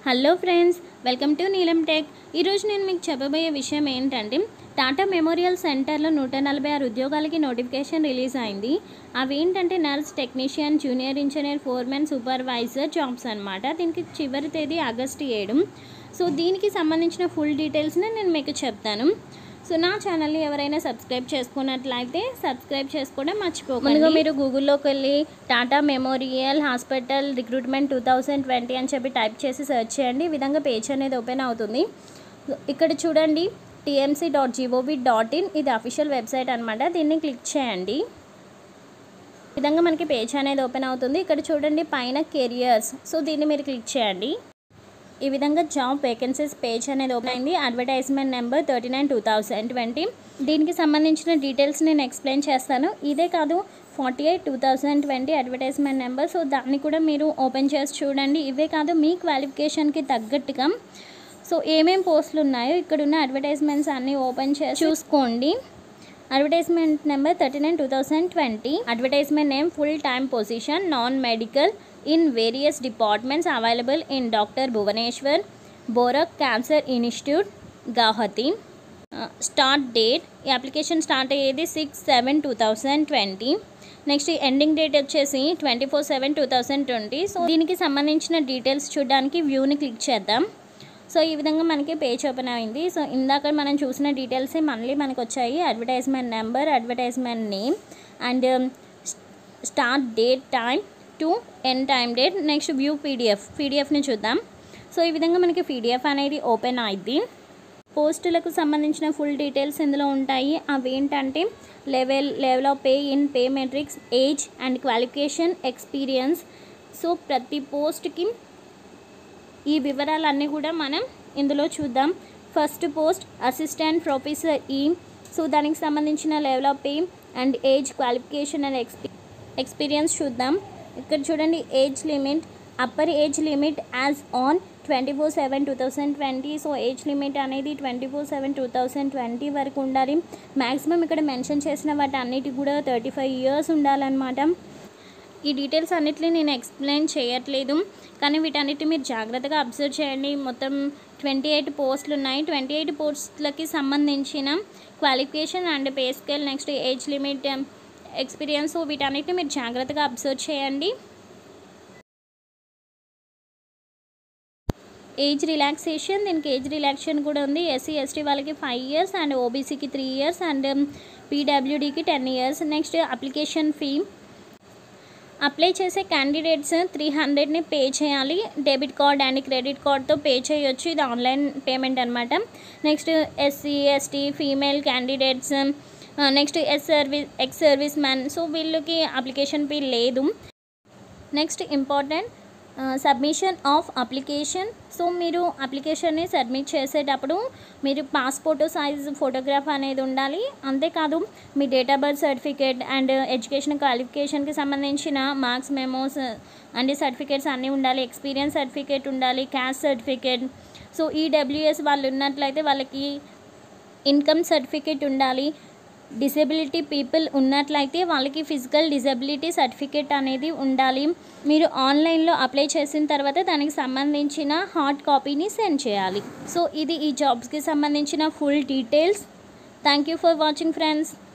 hello friends welcome to Neelam tech ఈరోజు నేను మీకు చెప్పబోయే విషయం ఏంటంటే టాటా మెమోరియల్ సెంటర్లో నూట నలభై ఆరు ఉద్యోగాలకి నోటిఫికేషన్ రిలీజ్ అయింది అవి ఏంటంటే nurse technician junior engineer foreman supervisor jobs అనమాట దీనికి చివరి తేదీ ఆగస్టు ఏడు సో దీనికి సంబంధించిన ఫుల్ డీటెయిల్స్ని నేను మీకు చెప్తాను సో నా ఛానల్ని ఎవరైనా సబ్స్క్రైబ్ చేసుకున్నట్లయితే సబ్స్క్రైబ్ చేసుకోవడం మర్చిపోకండి ముందుగా మీరు గూగుల్లోకి వెళ్ళి Tata memorial hospital recruitment two thousand twenty అని చెప్పి టైప్ చేసి సెర్చ్ చేయండి ఈ విధంగా పేజ్ అనేది ఓపెన్ అవుతుంది ఇక్కడ చూడండి TMC dot G O V dot in ఇది అఫీషియల్ వెబ్సైట్ అనమాట దీన్ని క్లిక్ చేయండి ఈ విధంగా మనకి పేజ్ అనేది ఓపెన్ అవుతుంది ఇక్కడ చూడండి పైన కెరియర్స్ సో దీన్ని మీరు క్లిక్ చేయండి ఈ విధంగా జాబ్ వేకెన్సీస్ పేజ్ అనేది ఓపెన్ అయింది advertisement number thirty nine two thousand twenty దీనికి సంబంధించిన డీటెయిల్స్ నేను ఎక్స్ప్లెయిన్ చేస్తాను ఇదే కాదు forty eight two thousand twenty advertisement number so దాన్ని కూడా మీరు ఓపెన్ చేసి చూడండి ఇవే కాదు మీ క్వాలిఫికేషన్కి తగ్గట్టుగా సో ఏమేం పోస్టులు ఉన్నాయో ఇక్కడ ఉన్న అడ్వర్టైజ్మెంట్స్ అన్నీ ఓపెన్ చేసి చూసుకోండి advertisement number thirty nine two thousand twenty advertisement name full time position non medical in various departments available in doctor Bhubaneswar Borooah cancer institute Guwahati start date ఈ అప్లికేషన్ స్టార్ట్ అయ్యేది six seven two thousand twenty next ending date వచ్చేసి twenty four seven two thousand twenty so దీనికి సంబంధించిన details చూడడానికి వ్యూని click చేద్దాం so ఈ విధంగా మనకి పేజ్ ఓపెన్ అయింది సో ఇందాక మనం చూసిన డీటెయిల్సే మళ్ళీ మనకు వచ్చాయి advertisement number advertisement name and start date time to end time date next view PDF పీడిఎఫ్ని చూద్దాం సో ఈ విధంగా మనకి పీడిఎఫ్ అనేది ఓపెన్ అయింది పోస్టులకు సంబంధించిన ఫుల్ డీటెయిల్స్ ఇందులో ఉంటాయి అవి ఏంటంటే level level of pay in pay matrix age and qualification experience so ప్రతి పోస్ట్కి ఈ వివరాలన్నీ కూడా మనం ఇందులో చూద్దాం ఫస్ట్ పోస్ట్ అసిస్టెంట్ ప్రొఫెసర్ ఈ సో దానికి సంబంధించిన level of pay and age qualification and expe experience చూద్దాం ఇక్కడ చూడండి age limit upper age limit as on twenty four seven two thousand twenty so age limit అనేది twenty four seven two thousand twenty వరకు ఉండాలి maximum ఇక్కడ mention చేసిన వాటి అన్నిటి కూడా థర్టీ ఫైవ్ ఇయర్స్ ఉండాలన్నమాట ఈ డీటెయిల్స్ అన్నిటిని నేను ఎక్స్ప్లెయిన్ చేయట్లేదు కానీ వీటన్నిటి మీరు జాగ్రత్తగా అబ్జర్వ్ చేయండి మొత్తం ట్వంటీ ఎయిట్ పోస్టులు ఉన్నాయి ట్వంటీ ఎయిట్ పోస్టులకి సంబంధించిన qualification and pay scale next age limit experience వీటన్నిటిని మీరు జాగ్రత్తగా అబ్జర్వ్ చేయండి ఏజ్ రిలాక్సేషన్ దీనికి ఏజ్ రిలాక్సేషన్ కూడా ఉంది ఎస్సీ ఎస్టీ వాళ్ళకి ఫైవ్ ఇయర్స్ అండ్ ఓబీసీకి త్రీ ఇయర్స్ అండ్ పీడబ్ల్యూడీకి ten years next application fee apply చేసే క్యాండిడేట్స్ త్రీ హండ్రెడ్ని పే చేయాలి డెబిట్ కార్డ్ అండ్ క్రెడిట్ కార్డ్తో పే చేయొచ్చు ఇది ఆన్లైన్ పేమెంట్ అనమాట next SC ST female candidates next ex service ex serviceman so వీళ్ళకి application fee లేదు next important submission of application so మీరు అప్లికేషన్ని సబ్మిట్ చేసేటప్పుడు మీరు పాస్పోర్ట్ సైజ్ ఫోటోగ్రాఫ్ అనేది ఉండాలి అంతేకాదు మీ date of birth certificate and education క్వాలిఫికేషన్కి సంబంధించిన మార్క్స్ మెమోస్ అండ్ సర్టిఫికేట్స్ అన్నీ ఉండాలి ఎక్స్పీరియన్స్ సర్టిఫికేట్ ఉండాలి క్యాస్ట్ సర్టిఫికేట్ సో ఈడబ్ల్యూఎస్ వాళ్ళు ఉన్నట్లయితే వాళ్ళకి ఇన్కమ్ సర్టిఫికేట్ ఉండాలి డిసెబిలిటీ పీపుల్ ఉన్నట్లయితే వాళ్ళకి ఫిజికల్ డిజబిలిటీ సర్టిఫికేట్ అనేది ఉండాలి మీరు ఆన్లైన్లో అప్లై చేసిన తర్వాత దానికి సంబంధించిన హార్డ్ కాపీని సెండ్ చేయాలి సో ఇది ఈ జాబ్స్కి సంబంధించిన full details thank you for watching friends